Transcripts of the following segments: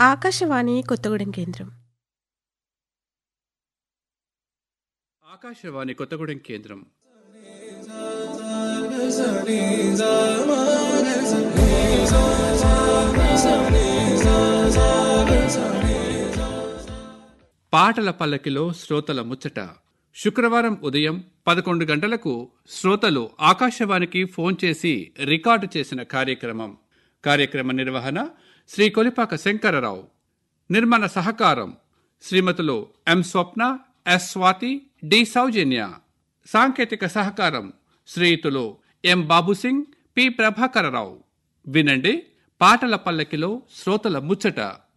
ఆకాశవాణి కొత్తగూడెం కేంద్రం ఆకాశవాణి కొత్తగూడెం కేంద్రం పాటల పల్లకిలో శ్రోతల ముచ్చట శుక్రవారం ఉదయం పదకొండు గంటలకు శ్రోతలు ఆకాశవాణికి ఫోన్ చేసి రికార్డు చేసిన కార్యక్రమం కార్యక్రమ నిర్వహణ శ్రీ కొలిపాక శంకరరావు నిర్మాణ సహకారం శ్రీమతులు M Swapna S Swathi D Soujanya సాంకేతిక సహకారం శ్రీయుతులు ఎం బాబు సింగ్ పి ప్రభాకరరావు వినండి పాటల పల్లకిలో శ్రోతల ముచ్చట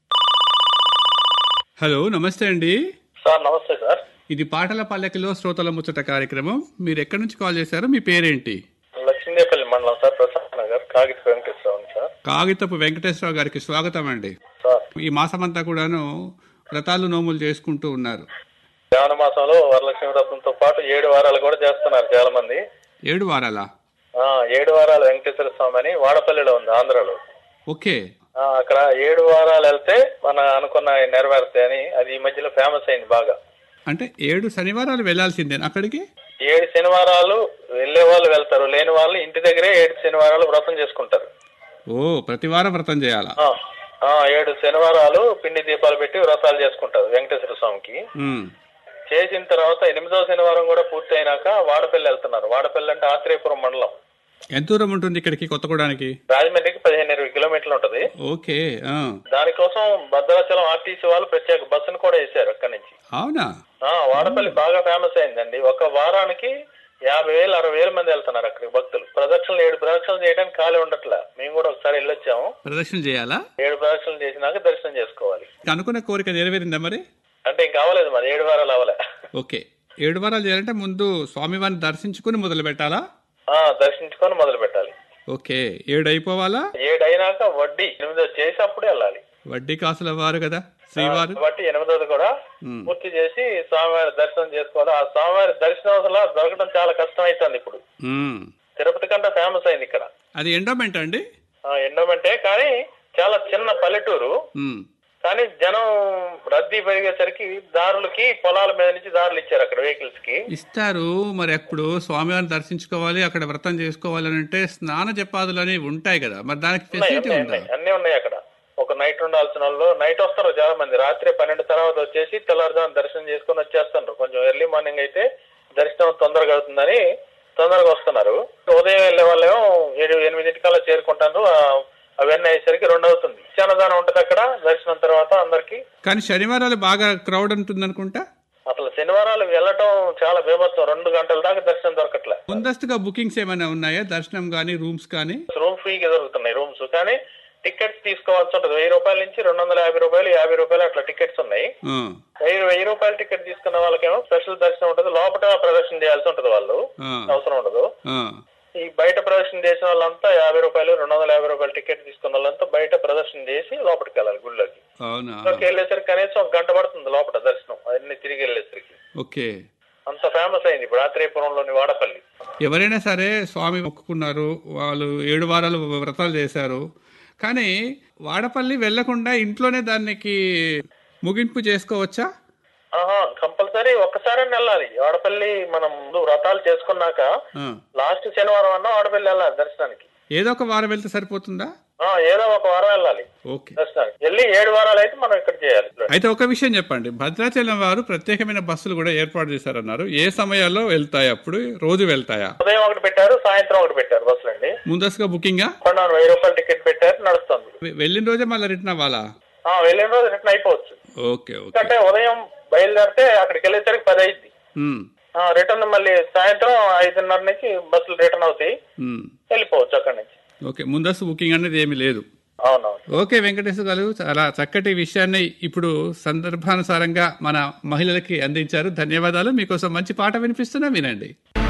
హలో నమస్తే అండి సార్ నమస్తే సార్ ఇది పాటల పల్లకిలో శ్రోతల ముచ్చట కార్యక్రమం మీరు ఎక్కడి నుంచి కాల్ చేశారు మీ పేరేంటి లక్ష్మీదేపల్లి మండలం సార్ ప్రసాద్ నగర్ కాగిత వెంకటేశ్వరరావు సార్ కాగితపు వెంకటేశ్వరరావు గారికి స్వాగతం అండి సార్ ఈ మాసమంతా కూడాను వ్రతాలు నోములు చేసుకుంటూ ఉన్నారు శ్రావణ మాసంలో వరలక్ష్మి వ్రతంతో పాటు ఏడు వారాలు కూడా చేస్తున్నారు చాలా మంది ఏడు వారాలా ఆ, ఏడు వారాలు వెంకటేశ్వర స్వామి అని వాడపల్లిలో ఉంది ఆంధ్రాలో ఓకే ఆ, అక్కడ ఏడు వారాలు వెళ్తే మన అనుకున్న నెరవేరుతాయి అని అది ఈ మధ్యలో ఫేమస్ అయింది బాగా అంటే ఏడు శనివారాలు వెళ్ళాల్సిందే అక్కడికి ఏడు శనివారాలు వెళ్ళే వాళ్ళు వెళ్తారు లేని వాళ్ళు ఇంటి దగ్గరే ఏడు శనివారాలు వ్రతం చేసుకుంటారు ఓ ప్రతి వారం వ్రతం చేయాలా ఆ, ఆ, ఏడు శనివారాలు పిండి దీపాలు పెట్టి వ్రతాలు చేసుకుంటారు వెంకటేశ్వర స్వామికి ఉమ్. చేసిన తర్వాత ఎనిమిదవ శనివారం కూడా పూర్తి అయినాక వాడపల్లి వెళ్తున్నారు వాడపల్లి అంటే ఆత్రేయపురం మండలం ఎంత దూరం ఉంటుంది ఇక్కడికి కొత్తగూడానికి రాజమండ్రికి పదిహేను ఇరవై కిలోమీటర్లు ఉంటది ఓకే ఆ. దానికోసం భద్రాచలం ఆర్టీసీ వాళ్ళు ప్రత్యేక బస్సును కూడా వేశారు అక్కడి నుంచి అవునా ఆ వాడపల్లి బాగా ఫేమస్ అయిందండి ఒక వారానికి యాభై వేలు అరవై వేల మంది వెళ్తున్నారు అక్కడికి భక్తులు ప్రదక్షిణలు ఏడు ప్రదక్షిణలు చేయడానికి ఖాళీ ఉండట్లే మేము కూడా ఒకసారి వెళ్ళొచ్చాము ప్రదర్శన చేయాలా ఏడు ప్రదక్షిణలు చేసినాక దర్శనం చేసుకోవాలి అనుకున్న కోరిక నెరవేరిందా మరి అంటే ఇంకా అవ్వలేదు మరి ఏడు వారాలు అవ్వలే ఓకే ఏడు వారాలు చేయాలంటే ముందు స్వామివారిని దర్శించుకుని మొదలు పెట్టాలా ఆ దర్శించుకొని మొదలు పెట్టాలి ఓకే ఏడు అయిపోవాలా ఏడు అయినాక వడ్డీ ఎనిమిదో చేసి అప్పుడే వెళ్ళాలి వడ్డీ కాసుల వారు కదా శ్రీవారు కాబట్టి ఎనిమిదోది కూడా ఉమ్. పూర్తి చేసి స్వామివారి దర్శనం చేసుకోవాలి ఆ స్వామివారి దర్శనం అసలు దొరకడం చాలా కష్టం అవుతుంది ఇప్పుడు ఉమ్. తిరుపతి కంటే ఫేమస్ అయింది ఇక్కడ అది ఎండోమెంట్ అండి ఎండోమెంటే కానీ చాలా చిన్న పల్లెటూరు ఉమ్. కానీ జనం రద్దీ పెరిగేసరికి దారులకి పొలాల మీద నుంచి దారులు ఇచ్చారు అక్కడ వెహికల్స్ కి ఇస్తారు మరి ఎప్పుడు స్వామివారిని దర్శించుకోవాలి అక్కడ వ్రతం చేసుకోవాలి అని అంటే స్నాన జపాదులు అనేవి ఉంటాయి కదా మరి దానికి ఉన్నాయి, ఫెసిలిటీ ఉన్నాయి, ఉందా ఉన్నాయి. అన్నీ ఉన్నాయి అక్కడ ఒక నైట్ ఉండాల్సిన వాళ్ళు నైట్ వస్తారు చాలా మంది రాత్రి పన్నెండు తర్వాత వచ్చేసి తెల్లారుజాము దర్శనం చేసుకొని వచ్చేస్తారు కొంచెం ఎర్లీ మార్నింగ్ అయితే దర్శనం తొందరగా అవుతుందని తొందరగా వస్తున్నారు ఉదయం వెళ్ళే వాళ్ళేమో ఏడు ఎనిమిదింటికల్లా చేరుకుంటారు ఆ, అవన్నీ అయ్యేసరికి రెండు అవుతుంది చిన్నదానం ఉంటది అక్కడ దర్శనం తర్వాత అందరికి కానీ శనివారాలు బాగా క్రౌడ్ ఉంటుంది అనుకుంటా అసలు శనివారాలు వెళ్ళటం చాలా బీభత్సం రెండు గంటల దాకా దర్శనం దొరకట్లే ముందస్తుగా బుకింగ్స్ ఏమైనా ఉన్నాయా దర్శనం కానీ రూమ్స్ కానీ రూమ్ ఫ్రీగా దొరుకుతున్నాయి రూమ్స్ కానీ టికెట్స్ తీసుకోవాల్సి ఉంటుంది వెయ్యి రూపాయల నుంచి రెండు వందల యాభై రూపాయలు యాభై రూపాయలు అట్లా టికెట్స్ ఉన్నాయి ఆ, వెయ్యి వెయ్యి రూపాయల టికెట్ తీసుకున్న వాళ్ళకేమో స్పెషల్ దర్శనం ఉంటుంది లోపల ప్రదర్శన చేయాల్సి ఉంటుంది వాళ్ళు ఆ, అవసరం ఉండదు ఆ. ఈ బయట ప్రదర్శన చేసిన వాళ్ళంతా యాభై రూపాయలు రెండు వందల యాభై రూపాయల టికెట్ తీసుకున్న వాళ్ళంతా బయట ప్రదర్శన చేసి లోపలికి వెళ్ళాలి గుళ్ళోకి అవునా లోపలికి వెళ్ళేసరికి కనీసం ఒక గంట పడుతుంది లోపల దర్శనం అన్ని తిరిగి వెళ్ళేసరికి ఓకే అంత ఫేమస్ అయింది ఇప్పుడు ఆత్రేయపురంలోని వాడపల్లి ఎవరైనా సరే స్వామి మొక్కుకున్నారు వాళ్ళు ఏడు వారాలు వ్రతాలు చేశారు కానీ వాడపల్లి వెళ్లకుండా ఇంట్లోనే దానికి ముగింపు చేసుకోవచ్చా ఆహా కంపల్సరీ ఒక్కసారి వెళ్ళాలి వాడపల్లి మనం ముందు వ్రతాలు చేసుకున్నాక ఆ. లాస్ట్ శనివారం అన్నా వాడపల్లి వెళ్ళాలి దర్శనానికి ఏదో ఒక వారం వెళ్తే సరిపోతుందా ఆ, ఏదో ఒక వారం వెళ్ళాలి ఓకే దర్శనానికి వెళ్ళి ఏడు వారాలు అయితే మనం ఇక్కడ చేయాలి అయితే ఒక విషయం చెప్పండి భద్రాచలం వారు ప్రత్యేకమైన బస్సులు కూడా ఏర్పాటు చేశారన్నారు ఏ సమయాల్లో వెళ్తాయి అప్పుడు రోజు వెళ్తాయా ఉదయం ఒకటి పెట్టారు సాయంత్రం ఒకటి పెట్టారు బస్సులు అండి ముందస్తుగా బుకింగా కొన్నాను వెయ్యి రూపాయలు టికెట్ పెట్టారు నడుస్తుంది వె- వెళ్ళిన రోజే మళ్ళీ రిటర్న్ అవ్వాలా ఆ, వెళ్ళిన రోజు రిటర్న్ అయిపోవచ్చు ఓకే ఓకే ఎందుకంటే ఉదయం బయలుదేరితే అక్కడికి వెళ్ళేసరికి పది అయింది ఉమ్, రిటర్న్ మళ్ళీ సాయంత్రం ఐదున్నర నుంచి బస్సులు రిటర్న్ అవుతాయి ఉమ్. వెళ్ళిపోవచ్చు అక్కడి నుంచి ఓకే ముందస్తు బుకింగ్ అనేది ఏమీ లేదు అవునవును ఓకే వెంకటేశ్వర గారు చాలా చక్కటి విషయాన్ని ఇప్పుడు సందర్భానుసారంగా మన మహిళలకి అందించారు ధన్యవాదాలు మీకోసం మంచి పాట వినిపిస్తున్నా వినండి